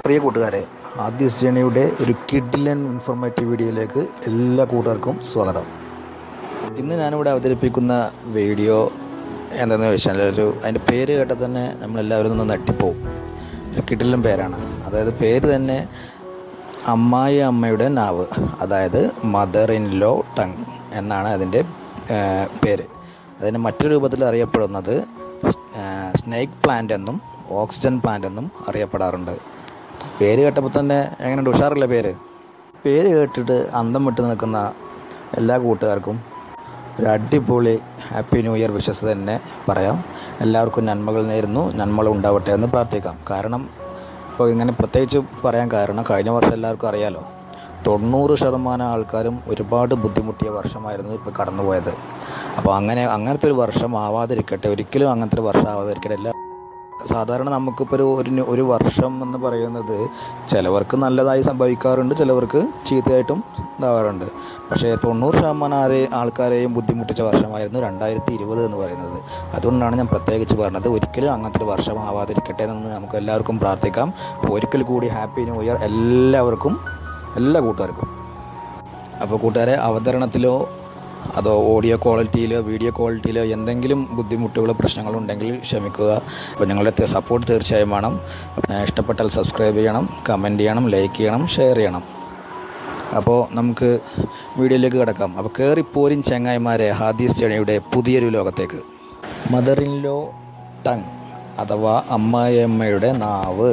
പ്രിയ കൂട്ടുകാരെ ആദ്യസ് ജേണിയുടെ ഒരു കിഡിലൻ ഇൻഫോർമേറ്റീവ് വീഡിയോയിലേക്ക് എല്ലാ കൂട്ടുകാർക്കും സ്വാഗതം ഇന്ന് ഞാനിവിടെ അവതരിപ്പിക്കുന്ന വീഡിയോ എന്താണെന്ന് വെച്ചാൽ ഒരു അതിൻ്റെ പേര് കേട്ടാൽ തന്നെ നമ്മളെല്ലാവരും ഒന്ന് നെട്ടിപ്പോവും ഒരു കിഡിലൻ പേരാണ് അതായത് പേര് തന്നെ അമ്മായി അമ്മയുടെ നാവ് അതായത് മദർ ഇൻ ലോ ടങ് എന്നാണ് അതിൻ്റെ ഏഹ്, പേര് അതിന് മറ്റൊരു രൂപത്തിൽ അറിയപ്പെടുന്നത് സ്നേക്ക് പ്ലാന്റ് എന്നും ഓക്സിജൻ പ്ലാന്റ് എന്നും അറിയപ്പെടാറുണ്ട് പേര് കേട്ടപ്പോൾ തന്നെ എങ്ങനെയുണ്ട് ഉഷാറില്ല പേര് പേര് കേട്ടിട്ട് അന്തം വിട്ട് നിൽക്കുന്ന എല്ലാ കൂട്ടുകാർക്കും ഒരു അടിപൊളി ഹാപ്പി ന്യൂ ഇയർ വിഷസ് തന്നെ പറയാം എല്ലാവർക്കും നന്മകൾ നേരുന്നു നന്മകൾ ഉണ്ടാവട്ടെ എന്ന് പ്രാർത്ഥിക്കാം കാരണം ഇപ്പോൾ ഇങ്ങനെ പ്രത്യേകിച്ച് പറയാൻ കാരണം കഴിഞ്ഞ വർഷം എല്ലാവർക്കും അറിയാലോ തൊണ്ണൂറ് ശതമാനം ആൾക്കാരും ഒരുപാട് ബുദ്ധിമുട്ടിയ വർഷമായിരുന്നു ഇപ്പോൾ കടന്നുപോയത് അപ്പോൾ അങ്ങനെ അങ്ങനത്തെ ഒരു വർഷം ആവാതിരിക്കട്ടെ ഒരിക്കലും അങ്ങനത്തെ ഒരു വർഷം ആവാതിരിക്കട്ടെ എല്ലാ സാധാരണ നമുക്കിപ്പോൾ ഒരു ഒരു ന്യൂ- ഒരു വർഷം എന്ന് പറയുന്നത് ചിലവർക്ക് നല്ലതായി സംഭവിക്കാറുണ്ട് ചിലവർക്ക് ചീത്തയായിട്ടും ഇതാവാറുണ്ട് പക്ഷേ തൊണ്ണൂറ് ശതമാനം ആരെ ആൾക്കാരെയും ബുദ്ധിമുട്ടിച്ച വർഷമായിരുന്നു രണ്ടായിരത്തി ഇരുപത് എന്ന് പറയുന്നത് അതുകൊണ്ടാണ് ഞാൻ പ്രത്യേകിച്ച് പറഞ്ഞത് ഒരിക്കലും അങ്ങനത്തെ ഒരു വർഷം ആവാതിരിക്കട്ടെ എന്ന് നമുക്ക് എല്ലാവർക്കും പ്രാർത്ഥിക്കാം ഒരിക്കൽ കൂടി ഹാപ്പി ന്യൂ ഇയർ എല്ലാവർക്കും എല്ലാ കൂട്ടുകാർക്കും അപ്പോൾ കൂട്ടുകാരെ അവതരണത്തിലോ അതോ ഓഡിയോ ക്വാളിറ്റിയിലോ വീഡിയോ ക്വാളിറ്റിയിലോ എന്തെങ്കിലും ബുദ്ധിമുട്ടുകളോ പ്രശ്നങ്ങളോ ഉണ്ടെങ്കിൽ ക്ഷമിക്കുക അപ്പോൾ ഞങ്ങളുടെ സപ്പോർട്ട് തീർച്ചയായും വേണം ഏഹ് ഇഷ്ടപ്പെട്ടാൽ സബ്സ്ക്രൈബ് ചെയ്യണം കമൻറ്റ് ചെയ്യണം ലൈക്ക് ചെയ്യണം ഷെയർ ചെയ്യണം അപ്പോൾ നമുക്ക് വീഡിയോയിലേക്ക് കിടക്കാം അപ്പോൾ കയറിപ്പോരിൻ ചങ്ങായിമാരെ ഹാദീസ് ജണിയുടെ പുതിയൊരു ലോകത്തേക്ക് മദർ ഇൻ ലോ ടങ് അഥവാ അമ്മായിയമ്മയുടെ നാവ്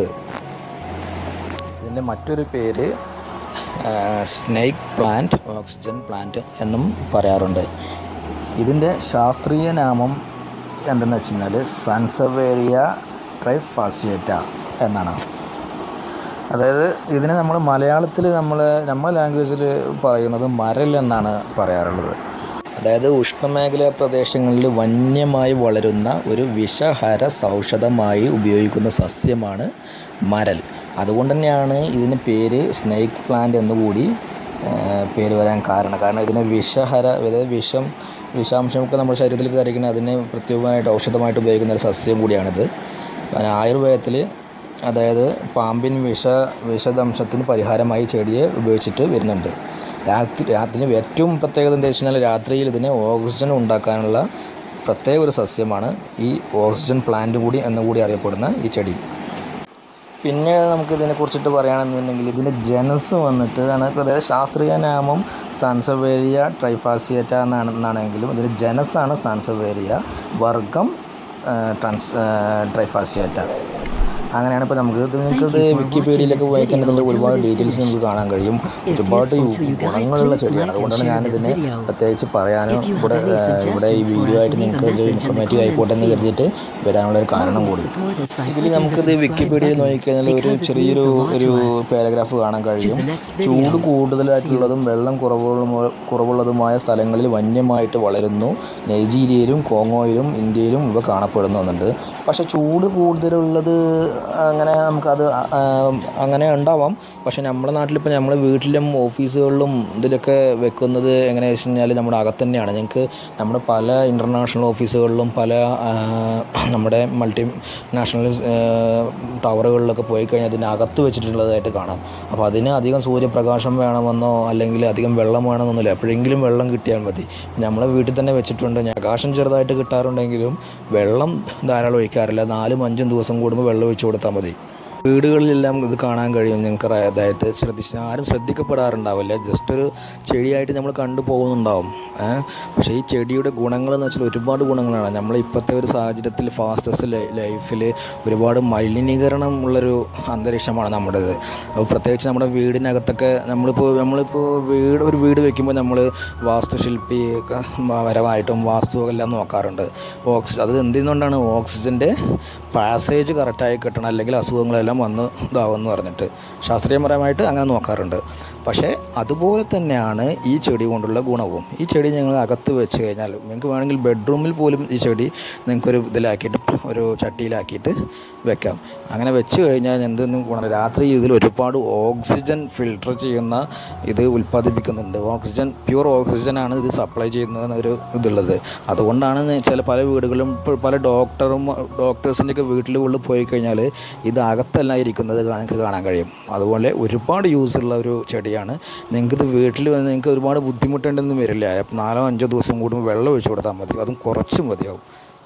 ഇതിൻ്റെ മറ്റൊരു പേര് സ്നേക്ക് പ്ലാന്റ് ഓക്സിജൻ പ്ലാന്റ് എന്നും പറയാറുണ്ട് ഇതിൻ്റെ ശാസ്ത്രീയ നാമം എന്തെന്ന് വെച്ച് കഴിഞ്ഞാൽ സൺസവേറിയ ട്രൈഫാസിയേറ്റ എന്നാണ് അതായത് ഇതിനെ നമ്മൾ മലയാളത്തിൽ നമ്മൾ നമ്മുടെ ലാംഗ്വേജിൽ പറയുന്നത് മരൽ എന്നാണ് പറയാറുള്ളത് അതായത് ഉഷ്ണമേഖലാ പ്രദേശങ്ങളിൽ വന്യമായി വളരുന്ന ഒരു വിഷഹര സൗഷധമായി ഉപയോഗിക്കുന്ന സസ്യമാണ് മരൽ അതുകൊണ്ട് തന്നെയാണ് ഇതിന് പേര് സ്നേക്ക് പ്ലാന്റ് എന്നുകൂടി ആ, പേര് വരാൻ കാരണം കാരണം ഇതിന് വിഷഹര അതായത് വിഷം വിഷാംശമൊക്കെ നമ്മുടെ ശരീരത്തിൽ കയറിക്കുന്ന അതിന് പ്രത്യേകമായിട്ട് ഔഷധമായിട്ട് ഉപയോഗിക്കുന്ന ഒരു സസ്യം കൂടിയാണിത് കാരണം ആയുർവേദത്തിൽ അതായത് പാമ്പിൻ വിഷ വിഷദംശത്തിന് പരിഹാരമായി ചെടിയെ ഉപയോഗിച്ചിട്ട് വരുന്നുണ്ട് രാത്രി രാത്രി ഏറ്റവും പ്രത്യേകത എന്താ വെച്ച് കഴിഞ്ഞാൽ രാത്രിയിൽ ഇതിന് ഓക്സിജൻ ഉണ്ടാക്കാനുള്ള പ്രത്യേക ഒരു സസ്യമാണ് ഈ ഓക്സിജൻ പ്ലാന്റ് കൂടി എന്നുകൂടി അറിയപ്പെടുന്ന ഈ ചെടി പിന്നെ നമുക്ക് ഇതിനെ കുറിച്ചിട്ട് പറയുകയാണെന്നുണ്ടെങ്കിൽ ഇതിൻ്റെ ജനസ് വന്നിട്ട് ആണ് ഇപ്പോൾ അതായത് ശാസ്ത്രീയ നാമം സാൻസവേരിയ ട്രൈഫാസിയേറ്റ എന്നാണ് എന്നാണെങ്കിലും ഇതിൻ്റെ ജനസാണ് സാൻസവേരിയ വർഗം ട്രാൻസ് ട്രൈഫാസിയേറ്റ അങ്ങനെയാണ് ഇപ്പോൾ നമുക്ക് ഇത് നിങ്ങൾക്കിത് വിക്കിപീഡിയയിലൊക്കെ വായിക്കാൻ ഇതിൻ്റെ ഒരുപാട് ഡീറ്റെയിൽസ് നമുക്ക് കാണാൻ കഴിയും ഒരുപാട് ഗുണങ്ങളുള്ള ചെടിയാണ് അതുകൊണ്ടാണ് ഞാനിതിനെ പ്രത്യേകിച്ച് പറയാനും ഇവിടെ ഏഹ്, ഇവിടെ ഈ വീഡിയോ ആയിട്ട് നിങ്ങൾക്ക് ഇത് ഇൻഫോർമേറ്റീവ് ആയിക്കോട്ടെ എന്ന് കരുതിയിട്ട് വരാനുള്ള ഒരു കാരണം കൂടി ഇതിൽ നമുക്കിത് വിക്കിപീഡിയയിൽ നോക്കിക്കഴിഞ്ഞാൽ ഒരു ചെറിയൊരു ഒരു പാരഗ്രാഫ് കാണാൻ കഴിയും ചൂട് കൂടുതലായിട്ടുള്ളതും വെള്ളം കുറവുള്ള കുറവുള്ളതുമായ സ്ഥലങ്ങളിൽ വന്യമായിട്ട് വളരുന്നു നൈജീരിയയിലും കോങ്ങോയിലും ഇന്ത്യയിലും ഇവ കാണപ്പെടുന്നുണ്ട് പക്ഷേ ചൂട് കൂടുതലുള്ളത് അങ്ങനെ നമുക്കത് ആ, അങ്ങനെ ഉണ്ടാവാം പക്ഷേ നമ്മുടെ നാട്ടിലിപ്പോൾ നമ്മുടെ വീട്ടിലും ഓഫീസുകളിലും ഇതിലൊക്കെ വെക്കുന്നത് എങ്ങനെയാണെന്ന് വെച്ച് കഴിഞ്ഞാൽ നമ്മുടെ അകത്ത് തന്നെയാണ് ഞങ്ങൾക്ക് നമ്മുടെ പല ഇൻ്റർനാഷണൽ ഓഫീസുകളിലും പല ആ, നമ്മുടെ മൾട്ടി നാഷണൽ ടവറുകളിലൊക്കെ പോയി കഴിഞ്ഞാൽ അതിനകത്ത് വെച്ചിട്ടുള്ളതായിട്ട് കാണാം അപ്പോൾ അതിന് അധികം സൂര്യപ്രകാശം വേണമെന്നോ അല്ലെങ്കിൽ അധികം വെള്ളം വേണമെന്നൊന്നുമില്ല എപ്പോഴെങ്കിലും വെള്ളം കിട്ടിയാൽ മതി നമ്മളെ വീട്ടിൽ തന്നെ വെച്ചിട്ടുണ്ട് ഞാൻ പ്രകാശം ചെറുതായിട്ട് കിട്ടാറുണ്ടെങ്കിലും വെള്ളം ധാരാളം ഒഴിക്കാറില്ല നാലും അഞ്ചും ദിവസം കൂടുമ്പോൾ വെള്ളം ഒഴിച്ചു കൊടുത്താൽ മതി വീടുകളിലെല്ലാം ഇത് കാണാൻ കഴിയും നിങ്ങൾക്ക് അറിയാം. അതായത് ശ്രദ്ധിച്ച് ആരും ശ്രദ്ധിക്കപ്പെടാറുണ്ടാവില്ല ജസ്റ്റ് ഒരു ചെടിയായിട്ട് നമ്മൾ കണ്ടു പോകുന്നുണ്ടാവും ഏ? പക്ഷേ ഈ ചെടിയുടെ ഗുണങ്ങളെന്ന് വെച്ചാൽ ഒരുപാട് ഗുണങ്ങളാണ് നമ്മൾ ഇപ്പോഴത്തെ ഒരു സാഹചര്യത്തിൽ ഫാസ്റ്റസ്റ്റ് ലൈഫിൽ ഒരുപാട് മലിനീകരണം ഉള്ളൊരു അന്തരീക്ഷമാണ് നമ്മുടേത് അപ്പോൾ പ്രത്യേകിച്ച് നമ്മുടെ വീടിനകത്തൊക്കെ നമ്മളിപ്പോൾ നമ്മളിപ്പോൾ വീട് ഒരു വീട് വെക്കുമ്പോൾ നമ്മൾ വാസ്തുശില്പി ഒക്കെ പരമായിട്ടും വാസ്തു എല്ലാം നോക്കാറുണ്ട് ഓക്സി അത് എന്തുകൊണ്ടാണ് ഓക്സിജൻ്റെ പാസേജ് കറക്റ്റായി കിട്ടണം അല്ലെങ്കിൽ അസുഖങ്ങളെല്ലാം വന്ന് ഇതാവുമെന്ന് പറഞ്ഞിട്ട് ശാസ്ത്രീയപരമായിട്ട് അങ്ങനെ നോക്കാറുണ്ട് പക്ഷേ അതുപോലെ തന്നെയാണ് ഈ ചെടി കൊണ്ടുള്ള ഗുണവും ഈ ചെടി ഞങ്ങൾ അകത്ത് വെച്ച് കഴിഞ്ഞാൽ നിങ്ങൾക്ക് വേണമെങ്കിൽ ബെഡ്റൂമിൽ പോലും ഈ ചെടി നിങ്ങൾക്കൊരു ഇതിലാക്കിയിട്ട് ഒരു ചട്ടിയിലാക്കിയിട്ട് വെക്കാം അങ്ങനെ വെച്ച് കഴിഞ്ഞാൽ എന്തെന്നും ഗുണം രാത്രി ഇതിൽ ഒരുപാട് ഓക്സിജൻ ഫിൽട്ടർ ചെയ്യുന്ന ഇത് ഉൽപ്പാദിപ്പിക്കുന്നുണ്ട് ഓക്സിജൻ പ്യൂർ ഓക്സിജനാണ് ഇത് സപ്ലൈ ചെയ്യുന്ന ഒരു ഇതുള്ളത് അതുകൊണ്ടാണ് ചില പല വീടുകളിലും ഇപ്പോൾ പല ഡോക്ടറും ഡോക്ടേഴ്സിൻ്റെയൊക്കെ വീട്ടിൽ ഉള്ളിൽ പോയി കഴിഞ്ഞാൽ ഇത് അകത്ത് എല്ലാം ഇരിക്കുന്നത് നിങ്ങൾക്ക് കാണാൻ കഴിയും അതുപോലെ ഒരുപാട് യൂസുള്ള ഒരു ചെടിയാണ് നിങ്ങൾക്കിത് വീട്ടിൽ വന്ന് നിങ്ങൾക്ക് ഒരുപാട് ബുദ്ധിമുട്ടുണ്ടെന്ന് വരില്ല അപ്പം നാലോ അഞ്ചോ ദിവസം കൂടുമ്പോൾ വെള്ളം ഒഴിച്ചു കൊടുത്താൽ മതി അതും കുറച്ച് മതിയാവും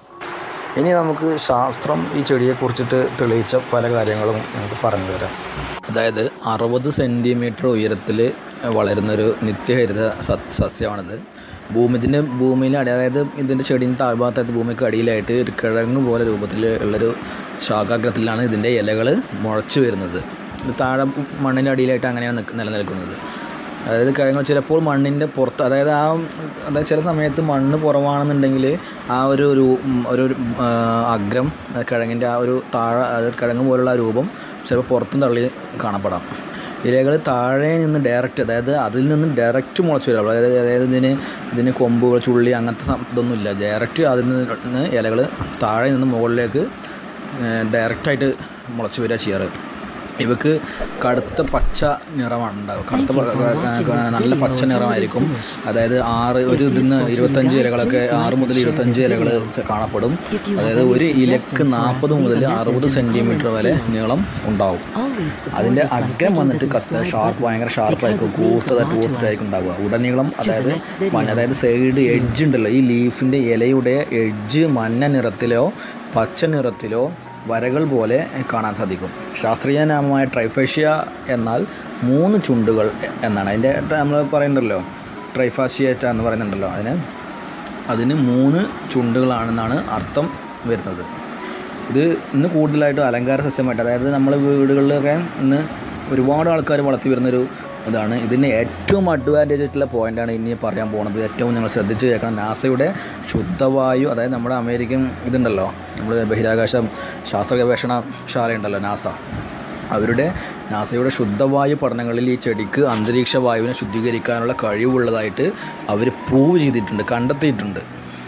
ഇനി നമുക്ക് ശാസ്ത്രം ഈ ചെടിയെക്കുറിച്ചിട്ട് തെളിയിച്ച പല കാര്യങ്ങളും നമുക്ക് പറഞ്ഞു തരാം അതായത് അറുപത് സെൻറ്റിമീറ്റർ ഉയരത്തിൽ വളരുന്നൊരു നിത്യഹരിത സ- സസ്യമാണിത് ഭൂമി ഇതിൻ്റെ ഭൂമിയിൽ അടി അതായത് ഇതിൻ്റെ ചെടീൻ്റെ താഴ്ഭാഗത്തായിട്ട് ഭൂമിക്ക് അടിയിലായിട്ട് ഒരു കിഴങ്ങ് പോലെ രൂപത്തിൽ ഉള്ളൊരു ശാഖാഗ്രത്തിലാണ് ഇതിൻ്റെ ഇലകൾ മുളച്ചു വരുന്നത് ഇത് താഴെ മണ്ണിൻ്റെ അടിയിലായിട്ട് അങ്ങനെയാണ് നിൽക്ക് നിലനിൽക്കുന്നത് അതായത് കിഴങ്ങ് ചിലപ്പോൾ മണ്ണിൻ്റെ പുറത്ത് അതായത് ആ അതായത് ചില സമയത്ത് മണ്ണ് കുറവാണെന്നുണ്ടെങ്കിൽ ആ ഒരു ഒരു ഒരു ആ, അഗ്രം ആ കിഴങ്ങിൻ്റെ ആ ഒരു താഴെ അതായത് കിഴങ്ങ് പോലുള്ള ആ രൂപം ചിലപ്പോൾ പുറത്തും തള്ളി കാണപ്പെടാം ഇലകൾ താഴെ നിന്ന് ഡയറക്റ്റ് അതായത് അതിൽ നിന്ന് ഡയറക്റ്റ് മുളച്ച് വരാം അതായത് അതായത് ഇതിന് ഇതിന് കൊമ്പുകൾ ചുള്ളി അങ്ങനത്തെ സം- ഇതൊന്നുമില്ല ഡയറക്റ്റ് അതിൽ നിന്ന് ഇലകൾ താഴെ നിന്ന് മുകളിലേക്ക് ഡയറക്റ്റായിട്ട് മുളച്ച് വരിക ചെയ്യാറ് ഇവക്ക് കടുത്ത പച്ച നിറമാണ് ഉണ്ടാവുക കടുത്ത പ- ക- ക- നല്ല പച്ച നിറമായിരിക്കും അതായത് ആറ് ഒരു ഇതിന്ന് ഇരുപത്തഞ്ച് ഇലകളൊക്കെ ആറ് മുതൽ ഇരുപത്തഞ്ച് ഇലകൾ കാണപ്പെടും അതായത് ഒരു ഇലക്ക് നാൽപ്പത് മുതൽ അറുപത് സെൻറ്റിമീറ്റർ വരെ നീളം ഉണ്ടാവും അതിൻ്റെ അഗ്രം വന്നിട്ട് കത്ത് ഷാർപ്പ് ഭയങ്കര ഷാർപ്പായിരിക്കും കൂർത്തതായിട്ട് കൂർത്തിട്ടായിരിക്കും ഉണ്ടാവുക ഉടനീളം അതായത് മഞ്ഞ അതായത് സൈഡ് എഡ്ജ് ഉണ്ടല്ലോ ഈ ലീഫിൻ്റെ ഇലയുടെ എഡ്ജ് മഞ്ഞ നിറത്തിലോ പച്ച നിറത്തിലോ വരകൾ പോലെ കാണാൻ സാധിക്കും ശാസ്ത്രീയ നാമമായ ട്രൈഫേഷ്യ എന്നാൽ മൂന്ന് ചുണ്ടുകൾ എന്നാണ് അതിൻ്റെ നമ്മൾ പറയുന്നുണ്ടല്ലോ ട്രൈഫാഷിയേറ്റ എന്ന് പറയുന്നുണ്ടല്ലോ അതിന് അതിന് മൂന്ന് ചുണ്ടുകളാണെന്നാണ് അർത്ഥം വരുന്നത് ഇത് ഇന്ന് കൂടുതലായിട്ടും അലങ്കാര സസ്യമായിട്ട് അതായത് നമ്മളെ വീടുകളിലൊക്കെ ഇന്ന് ഒരുപാട് ആൾക്കാർ വളർത്തി വരുന്നൊരു ഇതാണ് ഇതിന് ഏറ്റവും അഡ്വാൻറ്റേജ് ആയിട്ടുള്ള പോയിൻ്റാണ് ഇനി പറയാൻ പോകുന്നത് ഏറ്റവും നിങ്ങൾ ശ്രദ്ധിച്ച് കേൾക്കണം നാസയുടെ ശുദ്ധവായു അതായത് നമ്മുടെ അമേരിക്കൻ ഇതുണ്ടല്ലോ നമ്മുടെ ബഹിരാകാശ ശാസ്ത്ര ഗവേഷണശാലയുണ്ടല്ലോ നാസ അവരുടെ നാസയുടെ ശുദ്ധവായു പഠനങ്ങളിൽ ഈ ചെടിക്ക് അന്തരീക്ഷ വായുവിനെ ശുദ്ധീകരിക്കാനുള്ള കഴിവുള്ളതായിട്ട് അവർ പ്രൂവ് ചെയ്തിട്ടുണ്ട് കണ്ടെത്തിയിട്ടുണ്ട്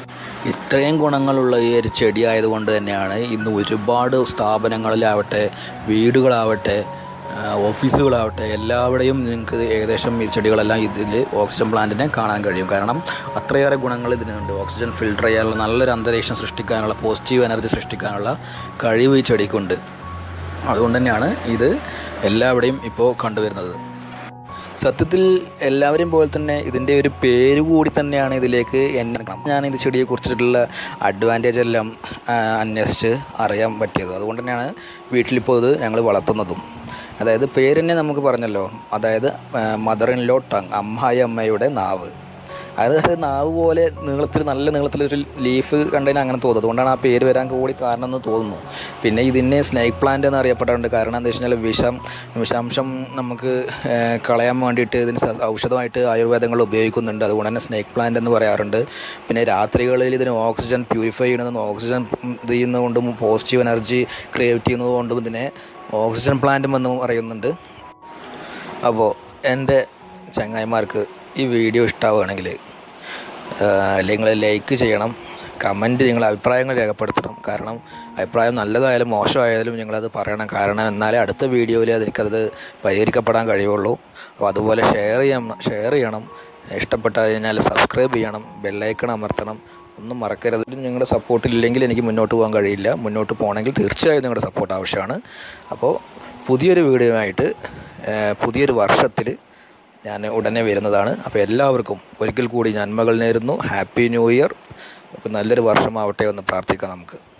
ഇത്രയും ഗുണങ്ങളുള്ള ഈ ഒരു ചെടി ആയതുകൊണ്ട് തന്നെയാണ് ഇന്ന് ഒരുപാട് സ്ഥാപനങ്ങളിലാവട്ടെ വീടുകളാവട്ടെ ആ, ഓഫീസുകളാവട്ടെ എല്ലാവിടെയും നിങ്ങൾക്ക് ഏകദേശം ഈ ചെടികളെല്ലാം ഇതിൽ ഓക്സിജൻ പ്ലാന്റിനെ കാണാൻ കഴിയും കാരണം അത്രയേറെ ഗുണങ്ങൾ ഇതിനുണ്ട് ഓക്സിജൻ ഫിൽട്ടർ ചെയ്യാനുള്ള നല്ലൊരു അന്തരീക്ഷം സൃഷ്ടിക്കാനുള്ള പോസിറ്റീവ് എനർജി സൃഷ്ടിക്കാനുള്ള കഴിവ് ഈ ചെടിക്കുണ്ട് അതുകൊണ്ട് തന്നെയാണ് ഇത് എല്ലാവിടെയും ഇപ്പോൾ കണ്ടുവരുന്നത് സത്യത്തിൽ എല്ലാവരെയും പോലെ തന്നെ ഇതിൻ്റെ ഒരു പേര് കൂടി തന്നെയാണ് ഇതിലേക്ക് എന്നെ ഞാൻ ഇത് ചെടിയെ കുറിച്ചിട്ടുള്ള അഡ്വാൻറ്റേജ് എല്ലാം ആ, അന്വേഷിച്ച് അറിയാൻ പറ്റിയത് അതുകൊണ്ട് തന്നെയാണ് വീട്ടിലിപ്പോൾ ഇത് ഞങ്ങൾ വളർത്തുന്നതും അതായത് പേര് തന്നെ നമുക്ക് പറഞ്ഞല്ലോ അതായത് മദർ ഇൻ ലോ ടങ് അമ്മായി അമ്മയുടെ നാവ് അതായത് നാവ് പോലെ നീളത്തിൽ നല്ല നീളത്തിലൊരു ലീഫ് കണ്ടതിന് അങ്ങനെ തോന്നുന്നത് അതുകൊണ്ടാണ് ആ പേര് വരാൻ കൂടി കാരണം എന്ന് തോന്നുന്നു പിന്നെ ഇതിനെ സ്നേക്ക് പ്ലാന്റ് എന്ന് അറിയപ്പെടാറുണ്ട് കാരണം എന്താ വെച്ച് കഴിഞ്ഞാൽ വിഷം വിഷാംശം നമുക്ക് ഏഹ്, കളയാൻ വേണ്ടിയിട്ട് ഇതിന് സ- ഔഷധമായിട്ട് ആയുർവേദങ്ങൾ ഉപയോഗിക്കുന്നുണ്ട് അതുകൊണ്ട് തന്നെ സ്നേക്ക് പ്ലാന്റ് എന്ന് പറയാറുണ്ട് പിന്നെ രാത്രികളിൽ ഇതിന് ഓക്സിജൻ പ്യൂരിഫൈ ചെയ്യുന്നതും ഓക്സിജൻ ഇത് ചെയ്യുന്നതുകൊണ്ടും പോസിറ്റീവ് എനർജി ക്രിയേറ്റ് ചെയ്യുന്നതുകൊണ്ടും ഇതിനെ ഓക്സിജൻ പ്ലാന്റും എന്നും പറയുന്നുണ്ട് അപ്പോൾ എൻ്റെ ചങ്ങായിമാർക്ക് ഈ വീഡിയോ ഇഷ്ടമാവുകയാണെങ്കിൽ നിങ്ങൾ ലൈക്ക് ചെയ്യണം കമൻറ്റ് നിങ്ങൾ അഭിപ്രായങ്ങൾ രേഖപ്പെടുത്തണം കാരണം അഭിപ്രായം നല്ലതായാലും മോശമായാലും നിങ്ങളത് പറയണം കാരണം എന്നാലേ അടുത്ത വീഡിയോയിൽ എനിക്കത് പരിഹരിക്കപ്പെടാൻ കഴിയുള്ളൂ അപ്പോൾ അതുപോലെ ഷെയർ ചെയ്യണം ഷെയർ ചെയ്യണം ഇഷ്ടപ്പെട്ടു കഴിഞ്ഞാൽ സബ്സ്ക്രൈബ് ചെയ്യണം ബെല്ലൈക്കൺ അമർത്തണം ഒന്നും മറക്കരുത് നിങ്ങളുടെ സപ്പോർട്ട് ഇല്ലെങ്കിൽ എനിക്ക് മുന്നോട്ട് പോകാൻ കഴിയില്ല മുന്നോട്ട് പോകണമെങ്കിൽ തീർച്ചയായും നിങ്ങളുടെ സപ്പോർട്ട് ആവശ്യമാണ് അപ്പോൾ പുതിയൊരു വീഡിയോ ആയിട്ട് ഏഹ്, പുതിയൊരു വർഷത്തിൽ ഞാൻ ഉടനെ വരുന്നതാണ് അപ്പോൾ എല്ലാവർക്കും ഒരിക്കൽ കൂടി നന്മകൾ നേരുന്നു ഹാപ്പി ന്യൂ ഇയർ അപ്പോൾ നല്ലൊരു വർഷമാവട്ടെ എന്ന് പ്രാർത്ഥിക്കാം നമുക്ക്